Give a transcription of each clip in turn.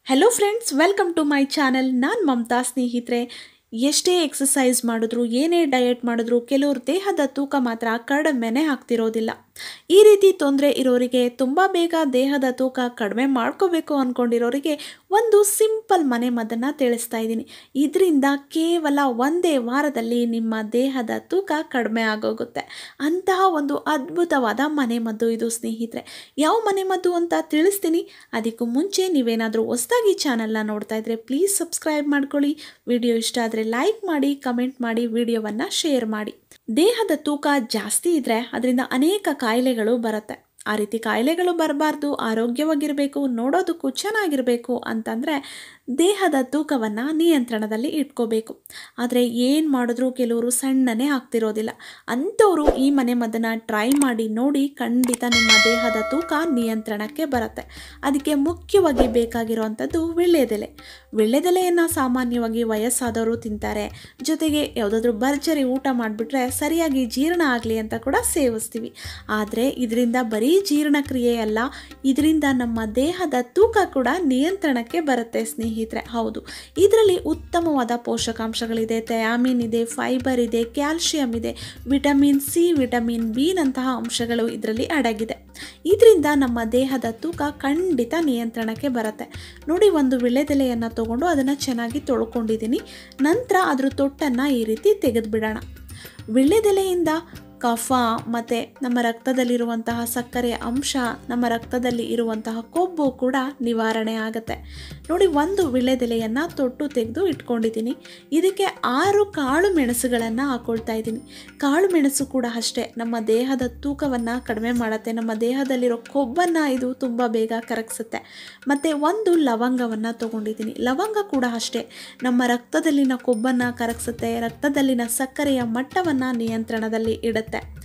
hello friends welcome to my channel ನಾನು ಮಮತಾ ಸ್ನೇಹಿತರೆ ಎಷ್ಟೇ ಎಕ್ಸಸೈಸ್ ಮಾಡಿದ್ರು ಏನೇ ಡಯಟ್ ಮಾಡಿದ್ರು ಕೆಲವ್ರ ದೇಹದ ತೂಕ ಮಾತ್ರ ಕಡಿಮೆನೇ ಆಗ್ತಿರೋದಿಲ್ಲ ಈ ರೀತಿ ತೊಂದರೆ ಇರೋರಿಗೆ ತುಂಬ ಬೇಗ ದೇಹದ ತೂಕ ಕಡಿಮೆ ಮಾಡ್ಕೋಬೇಕು ಅಂದ್ಕೊಂಡಿರೋರಿಗೆ ಒಂದು ಸಿಂಪಲ್ ಮನೆ ಮದ್ದನ್ನು ತಿಳಿಸ್ತಾ ಇದ್ದೀನಿ ಇದರಿಂದ ಕೇವಲ ಒಂದೇ ವಾರದಲ್ಲಿ ನಿಮ್ಮ ದೇಹದ ತೂಕ ಕಡಿಮೆ ಆಗೋಗುತ್ತೆ ಅಂತಹ ಒಂದು ಅದ್ಭುತವಾದ ಮನೆ ಮದ್ದು ಇದು ಸ್ನೇಹಿತರೆ ಯಾವ ಮನೆ ಮದ್ದು ಅಂತ ತಿಳಿಸ್ತೀನಿ ಅದಕ್ಕೂ ಮುಂಚೆ ನೀವೇನಾದರೂ ಹೊಸದಾಗಿ ಚಾನಲ್ನ ನೋಡ್ತಾ ಇದ್ರೆ ಪ್ಲೀಸ್ ಸಬ್ಸ್ಕ್ರೈಬ್ ಮಾಡ್ಕೊಳ್ಳಿ ವಿಡಿಯೋ ಇಷ್ಟ ಆದರೆ ಲೈಕ್ ಮಾಡಿ ಕಮೆಂಟ್ ಮಾಡಿ ವಿಡಿಯೋವನ್ನು ಶೇರ್ ಮಾಡಿ ದೇಹದ ತೂಕ ಜಾಸ್ತಿ ಇದ್ದರೆ ಅದರಿಂದ ಅನೇಕ ಕಾಯಿಲೆಗಳು ಬರುತ್ತೆ ಆ ರೀತಿ ಕಾಯಿಲೆಗಳು ಬರಬಾರ್ದು ಆರೋಗ್ಯವಾಗಿರಬೇಕು ನೋಡೋದಕ್ಕೂ ಚೆನ್ನಾಗಿರಬೇಕು ಅಂತಂದರೆ ದೇಹದ ತೂಕವನ್ನು ನಿಯಂತ್ರಣದಲ್ಲಿ ಇಟ್ಕೋಬೇಕು ಆದರೆ ಏನು ಮಾಡಿದ್ರೂ ಕೆಲವರು ಸಣ್ಣನೇ ಆಗ್ತಿರೋದಿಲ್ಲ ಅಂಥವರು ಈ ಮನೆ ಮದ್ದನ್ನು ಟ್ರೈ ಮಾಡಿ ನೋಡಿ ಖಂಡಿತ ನಿಮ್ಮ ದೇಹದ ತೂಕ ನಿಯಂತ್ರಣಕ್ಕೆ ಬರುತ್ತೆ ಅದಕ್ಕೆ ಮುಖ್ಯವಾಗಿ ಬೇಕಾಗಿರುವಂಥದ್ದು ವಿಳ್ಳೆದೆಲೆ ವಿಳ್ಳೆದೆಲೆಯನ್ನು ಸಾಮಾನ್ಯವಾಗಿ ವಯಸ್ಸಾದವರು ತಿಂತಾರೆ ಜೊತೆಗೆ ಯಾವುದಾದ್ರೂ ಭರ್ಜರಿ ಊಟ ಮಾಡಿಬಿಟ್ರೆ ಸರಿಯಾಗಿ ಜೀರ್ಣ ಆಗಲಿ ಅಂತ ಕೂಡ ಸೇವಿಸ್ತೀವಿ ಆದರೆ ಇದರಿಂದ ಬರೀ ಜೀರ್ಣಕ್ರಿಯೆ ಅಲ್ಲ ಇದರಿಂದ ನಮ್ಮ ದೇಹದ ತೂಕ ಕೂಡ ನಿಯಂತ್ರಣಕ್ಕೆ ಬರುತ್ತೆ ಸ್ನೇಹಿತರೆ ಹೌದು ಇದರಲ್ಲಿ ಉತ್ತಮವಾದ ಪೋಷಕಾಂಶಗಳಿದೆ ಥಯಾಮಿನ್ ಇದೆ ಫೈಬರ್ ಇದೆ ಕ್ಯಾಲ್ಶಿಯಂ ಇದೆ ವಿಟಮಿನ್ ಸಿ ವಿಟಮಿನ್ ಬಿ ನಂತಹ ಅಂಶಗಳು ಇದರಲ್ಲಿ ಅಡಗಿದೆ ಇದರಿಂದ ನಮ್ಮ ದೇಹದ ತೂಕ ಖಂಡಿತ ನಿಯಂತ್ರಣಕ್ಕೆ ಬರುತ್ತೆ ನೋಡಿ ಒಂದು ವಿಳೆದೆಲೆಯನ್ನು ತಗೊಂಡು ಅದನ್ನು ಚೆನ್ನಾಗಿ ತೊಳ್ಕೊಂಡಿದ್ದೀನಿ ನಂತರ ಅದ್ರ ತೊಟ್ಟನ್ನು ಈ ರೀತಿ ತೆಗೆದುಬಿಡೋಣ ವಿಳ್ಳೆದೆಲೆಯಿಂದ ಕಫ ಮತ್ತು ನಮ್ಮ ರಕ್ತದಲ್ಲಿರುವಂತಹ ಸಕ್ಕರೆ ಅಂಶ ನಮ್ಮ ರಕ್ತದಲ್ಲಿ ಇರುವಂತಹ ಕೊಬ್ಬು ಕೂಡ ನಿವಾರಣೆ ಆಗುತ್ತೆ ನೋಡಿ ಒಂದು ವಿಳೆದೆಲೆಯನ್ನು ತೊಟ್ಟು ತೆಗೆದು ಇಟ್ಕೊಂಡಿದ್ದೀನಿ ಇದಕ್ಕೆ ಆರು ಕಾಳು ಮೆಣಸುಗಳನ್ನು ಹಾಕೊಳ್ತಾ ಇದ್ದೀನಿ ಕಾಳು ಮೆಣಸು ಕೂಡ ಅಷ್ಟೇ ನಮ್ಮ ದೇಹದ ತೂಕವನ್ನು ಕಡಿಮೆ ಮಾಡುತ್ತೆ ನಮ್ಮ ದೇಹದಲ್ಲಿರೋ ಕೊಬ್ಬನ್ನು ಇದು ತುಂಬ ಬೇಗ ಕರಗಿಸುತ್ತೆ ಮತ್ತು ಒಂದು ಲವಂಗವನ್ನು ತೊಗೊಂಡಿದ್ದೀನಿ ಲವಂಗ ಕೂಡ ಅಷ್ಟೇ ನಮ್ಮ ರಕ್ತದಲ್ಲಿನ ಕೊಬ್ಬನ್ನು ಕರಗಿಸುತ್ತೆ ರಕ್ತದಲ್ಲಿನ ಸಕ್ಕರೆಯ ಮಟ್ಟವನ್ನು ನಿಯಂತ್ರಣದಲ್ಲಿ ಇಡುತ್ತೆ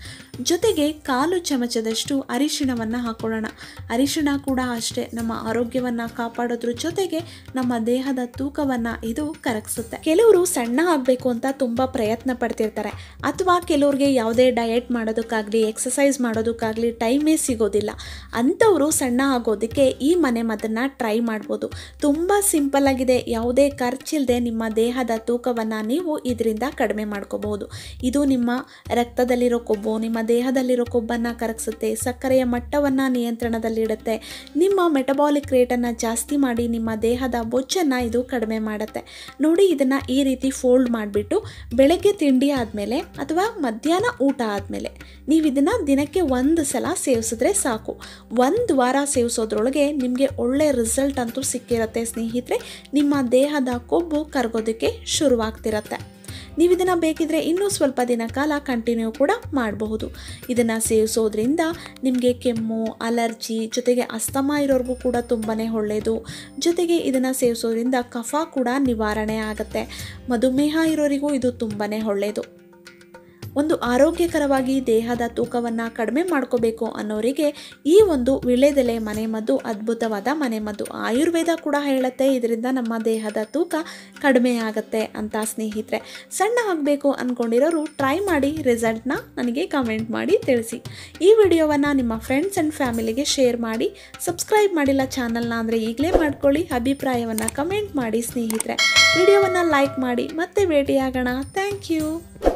ಜೊತೆಗೆ ಕಾಲು ಚಮಚದಷ್ಟು ಅರಿಶಿಣವನ್ನು ಹಾಕೊಳ್ಳೋಣ ಅರಿಶಿಣ ಕೂಡ ಅಷ್ಟೇ ನಮ್ಮ ಆರೋಗ್ಯವನ್ನು ಕಾಪಾಡೋದ್ರ ಜೊತೆಗೆ ನಮ್ಮ ದೇಹದ ತೂಕವನ್ನು ಇದು ಕರಗಿಸುತ್ತೆ ಕೆಲವರು ಸಣ್ಣ ಆಗಬೇಕು ಅಂತ ತುಂಬ ಪ್ರಯತ್ನ ಪಡ್ತಿರ್ತಾರೆ ಅಥವಾ ಕೆಲವ್ರಿಗೆ ಯಾವುದೇ ಡಯಟ್ ಮಾಡೋದಕ್ಕಾಗಲಿ ಎಕ್ಸಸೈಸ್ ಮಾಡೋದಕ್ಕಾಗಲಿ ಟೈಮೇ ಸಿಗೋದಿಲ್ಲ ಅಂಥವರು ಸಣ್ಣ ಆಗೋದಕ್ಕೆ ಈ ಮನೆ ಮದ್ದನ್ನು ಟ್ರೈ ಮಾಡ್ಬೋದು ತುಂಬ ಸಿಂಪಲ್ ಆಗಿದೆ ಯಾವುದೇ ಖರ್ಚಿಲ್ಲದೆ ನಿಮ್ಮ ದೇಹದ ತೂಕವನ್ನು ನೀವು ಇದರಿಂದ ಕಡಿಮೆ ಮಾಡ್ಕೋಬಹುದು ಇದು ನಿಮ್ಮ ರಕ್ತದಲ್ಲಿರೋ ಕೊಬ್ಬು ನಿಮ್ಮ ದೇಹದಲ್ಲಿರೋ ಕೊಬ್ಬನ್ನು ಕರಗಿಸುತ್ತೆ ಸಕ್ಕರೆಯ ಮಟ್ಟವನ್ನು ನಿಯಂತ್ರಣದಲ್ಲಿಡುತ್ತೆ ನಿಮ್ಮ ಮೆಟಬಾಲಿಕ್ ರೇಟನ್ನು ಜಾಸ್ತಿ ಮಾಡಿ ನಿಮ್ಮ ದೇಹದ ಬೊಜ್ಜನ್ನು ಇದು ಕಡಿಮೆ ಮಾಡುತ್ತೆ ನೋಡಿ ಇದನ್ನು ಈ ರೀತಿ ಫೋಲ್ಡ್ ಮಾಡಿಬಿಟ್ಟು ಬೆಳಗ್ಗೆ ತಿಂಡಿ ಆದಮೇಲೆ ಅಥವಾ ಮಧ್ಯಾಹ್ನ ಊಟ ಆದಮೇಲೆ ನೀವು ಇದನ್ನು ದಿನಕ್ಕೆ ಒಂದು ಸಲ ಸೇವಿಸಿದ್ರೆ ಸಾಕು ಒಂದು ವಾರ ಸೇವಿಸೋದ್ರೊಳಗೆ ನಿಮಗೆ ಒಳ್ಳೆ ರಿಸಲ್ಟ್ ಅಂತೂ ಸಿಕ್ಕಿರುತ್ತೆ ಸ್ನೇಹಿತರೆ ನಿಮ್ಮ ದೇಹದ ಕೊಬ್ಬು ಕರಗೋದಕ್ಕೆ ಶುರುವಾಗ್ತಿರತ್ತೆ ನೀವು ಇದನ್ನು ಬೇಕಿದ್ರೆ ಇನ್ನೂ ಸ್ವಲ್ಪ ದಿನ ಕಾಲ ಕಂಟಿನ್ಯೂ ಕೂಡ ಮಾಡಬಹುದು ಇದನ್ನು ಸೇವಿಸೋದ್ರಿಂದ ನಿಮಗೆ ಕೆಮ್ಮು ಅಲರ್ಜಿ ಜೊತೆಗೆ ಅಸ್ತಮ ಇರೋರಿಗೂ ಕೂಡ ತುಂಬಾ ಒಳ್ಳೆಯದು ಜೊತೆಗೆ ಇದನ್ನು ಸೇವಿಸೋದ್ರಿಂದ ಕಫ ಕೂಡ ನಿವಾರಣೆ ಆಗುತ್ತೆ ಮಧುಮೇಹ ಇರೋರಿಗೂ ಇದು ತುಂಬಾ ಒಳ್ಳೆಯದು ಒಂದು ಆರೋಗ್ಯಕರವಾಗಿ ದೇಹದ ತೂಕವನ್ನು ಕಡಿಮೆ ಮಾಡ್ಕೋಬೇಕು ಅನ್ನೋರಿಗೆ ಈ ಒಂದು ವಿಳೆದೆಲೆ ಮನೆಮದ್ದು ಅದ್ಭುತವಾದ ಮನೆಮದ್ದು ಆಯುರ್ವೇದ ಕೂಡ ಹೇಳುತ್ತೆ ಇದರಿಂದ ನಮ್ಮ ದೇಹದ ತೂಕ ಕಡಿಮೆ ಆಗುತ್ತೆ ಅಂತ ಸ್ನೇಹಿತರೆ ಸಣ್ಣ ಆಗಬೇಕು ಅಂದ್ಕೊಂಡಿರೋರು ಟ್ರೈ ಮಾಡಿ ರಿಸಲ್ಟ್ನ ನನಗೆ ಕಮೆಂಟ್ ಮಾಡಿ ತಿಳಿಸಿ ಈ ವಿಡಿಯೋವನ್ನು ನಿಮ್ಮ ಫ್ರೆಂಡ್ಸ್ ಆ್ಯಂಡ್ ಫ್ಯಾಮಿಲಿಗೆ ಶೇರ್ ಮಾಡಿ ಸಬ್ಸ್ಕ್ರೈಬ್ ಮಾಡಿಲ್ಲ ಚಾನಲ್ನ ಅಂದರೆ ಈಗಲೇ ಮಾಡ್ಕೊಳ್ಳಿ ಅಭಿಪ್ರಾಯವನ್ನು ಕಮೆಂಟ್ ಮಾಡಿ ಸ್ನೇಹಿತರೆ ವಿಡಿಯೋವನ್ನು ಲೈಕ್ ಮಾಡಿ ಮತ್ತೆ ಭೇಟಿಯಾಗೋಣ ಥ್ಯಾಂಕ್ ಯು